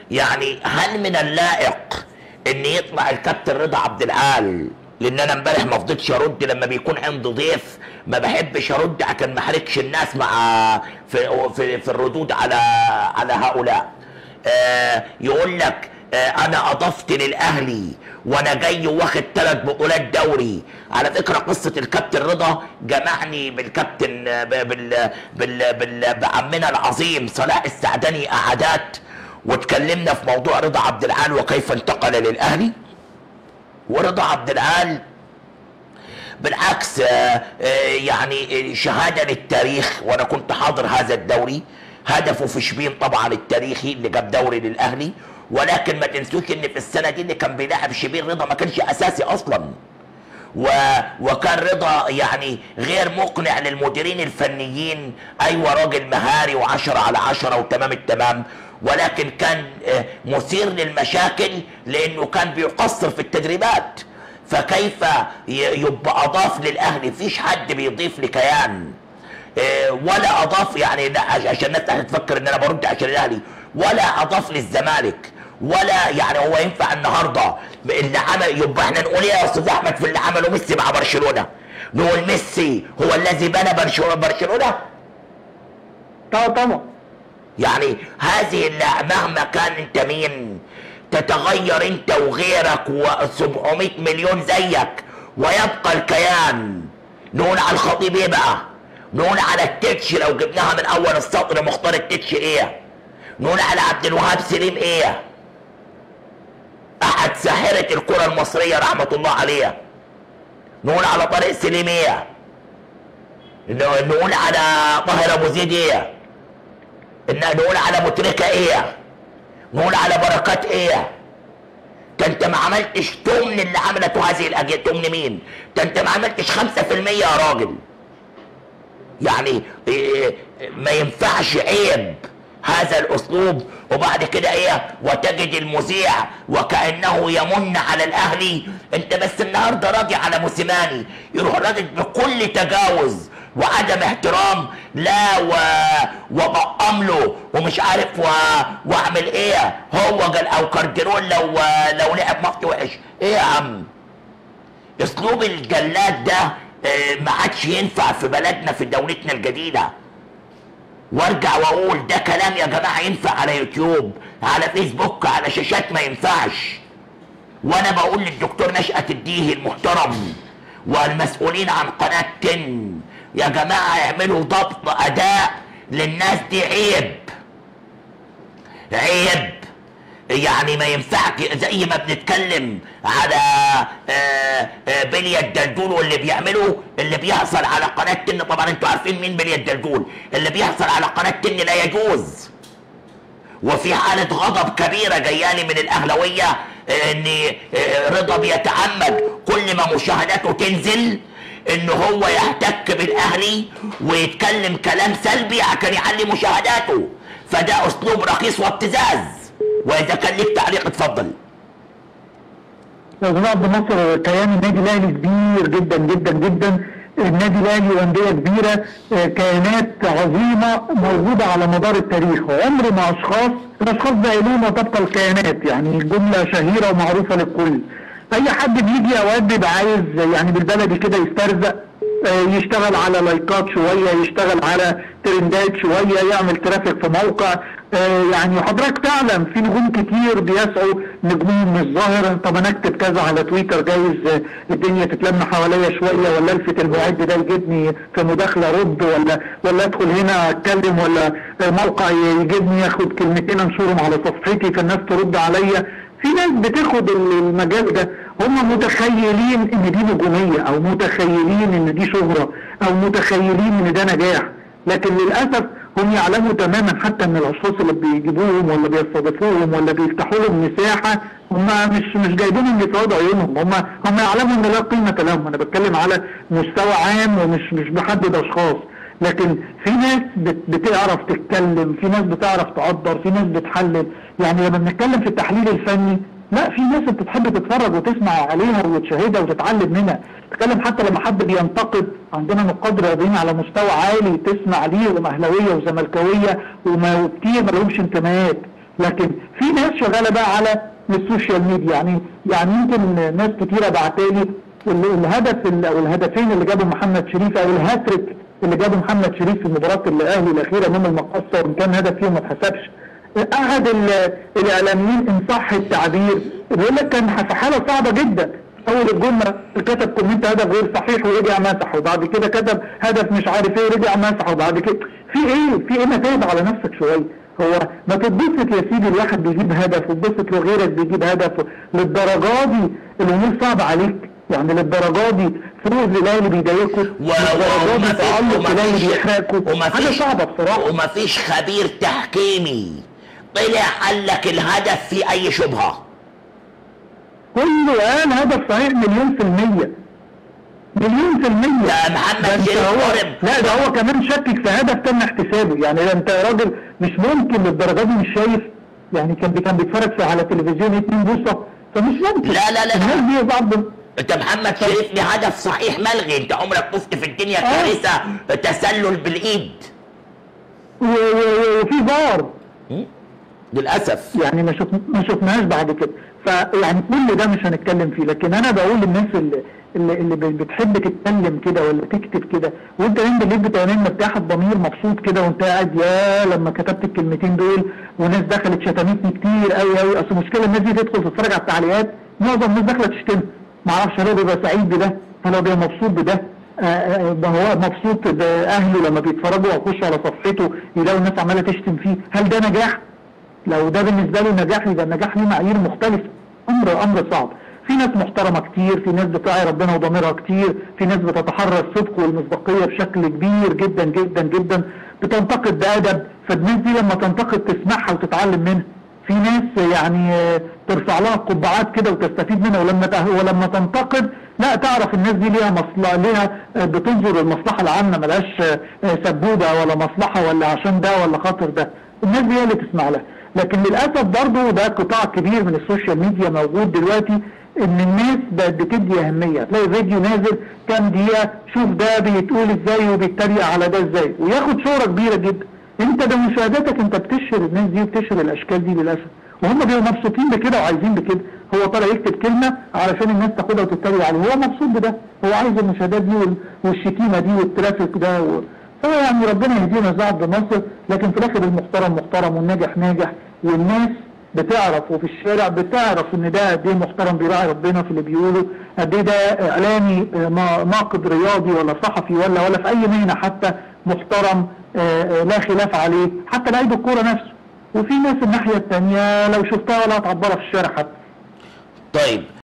يعني هل من اللائق ان يطلع الكابتن رضا عبد العال لان انا امبارح ما فضلتش ارد لما بيكون عندي ضيف ما بحبش ارد عشان ما احرجش الناس مع في في, في الردود على على هؤلاء آه يقول لك آه انا اضفت للاهلي وانا جاي واخد ثلاث بطولات دوري على فكره قصه الكابتن رضا جمعني بالكابتن آه، ب- بال بال بال بعمنا العظيم صلاح السعدني قعدات واتكلمنا في موضوع رضا عبد العال وكيف انتقل للاهلي ورضا عبد العال بالعكس آه، آه، يعني شهاده للتاريخ وانا كنت حاضر هذا الدوري هدفه في شبين طبعا التاريخي اللي جاب دوري للاهلي ولكن ما تنسوش ان في السنه دي اللي كان بيلاعب شبين رضا ما كانش اساسي اصلا و... وكان رضا يعني غير مقنع للمديرين الفنيين ايوه راجل مهاري وعشرة على عشرة وتمام التمام ولكن كان آه، مثير للمشاكل لانه كان بيقصر في التدريبات فكيف ي- يبقى اضاف للاهلي مفيش حد بيضيف لكيان آه، ولا اضاف يعني لا عش- عشان الناس هتفكر ان انا برد عشان الاهلي ولا اضاف للزمالك ولا يعني هو ينفع النهارده اللي عمل يبقى احنا نقول ايه يا استاذ احمد في اللي عمله ميسي مع برشلونه نقول ميسي هو الذي بنى برشلونه برشلونه اه طبعا يعني هذه اللي مهما كان انت مين تتغير انت وغيرك و700 مليون زيك ويبقى الكيان نقول على الخطيب ايه بقى نقول على التتش لو جبناها من اول السطر مختار التتش ايه نقول على عبد الوهاب سليم ايه احد ساحرة الكرة المصرية رحمة الله عليه نقول على طارق سليم ايه نقول على طاهر ابو زيد ايه ان نقول على متركة ايه نقول على بركات ايه ده انت ما عملتش تمن اللي عملته هذه الاجيال تمن مين ده انت ما عملتش خمسة في المية يا راجل يعني إيه ما ينفعش عيب هذا الاسلوب وبعد كده ايه وتجد المذيع وكانه يمن على الاهلي انت بس النهارده راجع على موسيماني يروح راجل بكل تجاوز وعدم احترام لا و... وبقم له ومش عارف و... واعمل ايه هو قال او كارديرول لو لو لعب مفتي وحش ايه يا عم اسلوب الجلاد ده آه، ما عادش ينفع في بلدنا في دولتنا الجديده وارجع واقول ده كلام يا جماعه ينفع على يوتيوب على فيسبوك على شاشات ما ينفعش وانا بقول للدكتور نشأة الديه المحترم والمسؤولين عن قناة تن يا جماعة اعملوا ضبط اداء للناس دي عيب عيب يعني ما ينفعش زي ما بنتكلم على آه، آه، بلية الدلدول واللي بيعمله اللي بيحصل على قناة تن طبعا انتوا عارفين مين بلية الدلدول اللي بيحصل على قناة تن لا يجوز وفي حالة غضب كبيرة جايالي من الأهلوية آه، إن آه، رضا بيتعمد كل ما مشاهداته تنزل إن هو يحتك بالأهلي ويتكلم كلام سلبي عشان يعلي مشاهداته فده أسلوب رخيص وابتزاز وإذا كان ليك تعليق اتفضل يا جماعه عبد الناصر كيان النادي الاهلي كبير جدا جدا جدا النادي الاهلي وانديه كبيره آه، كيانات عظيمه موجوده على مدار التاريخ وعمر ما اشخاص الاشخاص زائلون وتبقى الكيانات يعني جمله شهيره ومعروفه للكل اي حد بيجي اوقات بيبقى عايز يعني بالبلدي كده يسترزق آه، يشتغل على لايكات شويه يشتغل على ترندات شويه يعمل ترافيك في موقع آه، يعني حضرتك تعلم في نجوم كتير بيسعوا نجومهم مش ظاهر طب انا اكتب كذا على تويتر جايز آه، الدنيا تتلم حواليا شويه ولا الفت المعد ده يجيبني في مداخله رد ولا ولا ادخل هنا اتكلم ولا آه، موقع يجيبني ياخد كلمتين انشرهم على صفحتي فالناس ترد عليا في ناس بتاخد المجال ده هم متخيلين ان دي نجوميه او متخيلين ان دي شهره او متخيلين ان ده نجاح لكن للاسف هم يعلموا تماما حتى ان الاشخاص اللي بيجيبوهم ولا بيستضيفوهم ولا بيفتحوا لهم مساحه هم مش مش جايبينهم يسعدوا عيونهم هم هم يعلموا ان لا قيمه لهم انا بتكلم على مستوى عام ومش مش بحدد اشخاص لكن في ناس بت- بتعرف تتكلم في ناس بتعرف تقدر في ناس بتحلل يعني لما بنتكلم في التحليل الفني لا في ناس بتحب تتفرج وتسمع عليها وتشاهدها وتتعلم منها تتكلم حتى لما حد بينتقد عندنا نقاد رياضيين على مستوى عالي تسمع ليهم اهلاويه وزملكاويه وما وكتير ما لهمش انتماءات لكن في ناس شغاله بقى على السوشيال ميديا يعني يعني يمكن ناس كتيره بعتالي ال- الهدف ال- او الهدفين اللي جابه محمد شريف او الهاتريك اللي جابه محمد شريف في مباراه الاهلي الاخيره امام المقصه وان كان هدف فيهم ما اتحسبش احد ال- الاعلاميين ان صح التعبير بيقول لك كان في حاله صعبه جدا اول الجمله كتب كومنت هدف غير صحيح ورجع مسح وبعد كده كتب هدف مش عارف ايه ورجع مسح وبعد كده في ايه في ايه ما تهدى على نفسك شويه هو ما تتبسط يا سيدي الواحد بيجيب هدف وتبسط وغيرك بيجيب هدف للدرجه دي الامور صعبه عليك يعني للدرجه دي فوز الاهلي بيضايقكم و- للدرجه وما دي في- تألق وما الاهلي فيش- بيحرقكم وما حاجه فيش- صعبه بصراحه وما فيش خبير تحكيمي طلع قال لك الهدف في اي شبهه كله قال هدف صحيح مليون في المية مليون في المية ده محمد ده انت شريف هو قرب. لا ده هو كمان شكك في هدف تم احتسابه يعني ده انت يا راجل مش ممكن للدرجة دي مش شايف يعني كان كان بيتفرج في على تلفزيون اتنين بوصة فمش ممكن لا، لا، لا. الناس دي بعض انت محمد شريف ليه هدف صحيح ملغي انت عمرك شفت في الدنيا آه. كارثه تسلل بالايد و- و- وفي فار للاسف يعني ما شف ما شفناهاش بعد كده فيعني كل ده مش هنتكلم فيه لكن انا بقول للناس اللي اللي, اللي بتحب تتكلم كده ولا تكتب كده وانت نايم بالليل بتنام مرتاح الضمير مبسوط كده وانت قاعد يا لما كتبت الكلمتين دول وناس دخلت شتمتني كتير قوي قوي اصل المشكله الناس دي تدخل تتفرج على التعليقات معظم الناس داخله تشتم ما اعرفش هل هو بيبقى سعيد بده هل هو بيبقى مبسوط بده آه، آه، ده هو مبسوط باهله لما بيتفرجوا ويخشوا على صفحته يلاقوا الناس عماله تشتم فيه هل ده نجاح؟ لو ده بالنسبه له نجاح يبقى النجاح ليه معايير مختلفه امر امر صعب في ناس محترمه كتير في ناس بتراعي ربنا وضميرها كتير في ناس بتتحرى الصدق والمصداقيه بشكل كبير جدا جدا جدا بتنتقد بادب فالناس دي لما تنتقد تسمعها وتتعلم منها في ناس يعني آه، ترفع لها قبعات كده وتستفيد منها ولما ته- ولما تنتقد لا تعرف الناس دي ليها مصلحه ليها آه، بتنظر للمصلحه العامه ملهاش آه، آه، سبوبه ولا مصلحه ولا عشان ده ولا خاطر ده الناس دي هي اللي تسمع لها لكن للاسف برضو ده قطاع كبير من السوشيال ميديا موجود دلوقتي ان الناس بقت بتدي اهميه تلاقي فيديو نازل كام دقيقه شوف ده بيتقول ازاي وبيتريق على ده ازاي وياخد شهره كبيره جدا انت ده مشاهداتك انت بتشهر الناس دي وبتشهر الاشكال دي للاسف وهم بيبقوا مبسوطين بكده وعايزين بكده هو طالع يكتب كلمه علشان الناس تاخدها وتتريق عليه هو مبسوط بده هو عايز المشاهدات دي وال- والشتيمه دي والترافيك ده و... فهو يعني ربنا يهدينا شعب مصر لكن في الاخر المحترم محترم والناجح ناجح والناس بتعرف وفي الشارع بتعرف ان ده قد ايه محترم بيراعي ربنا في اللي بيقوله قد ايه ده اعلامي آه، ما- ناقد رياضي ولا صحفي ولا ولا في اي مهنه حتى محترم آه، آه، لا خلاف عليه حتى لعيب الكوره نفسه وفي ناس الناحيه الثانيه لو شفتها ولا هتعبرها في الشارع حتى طيب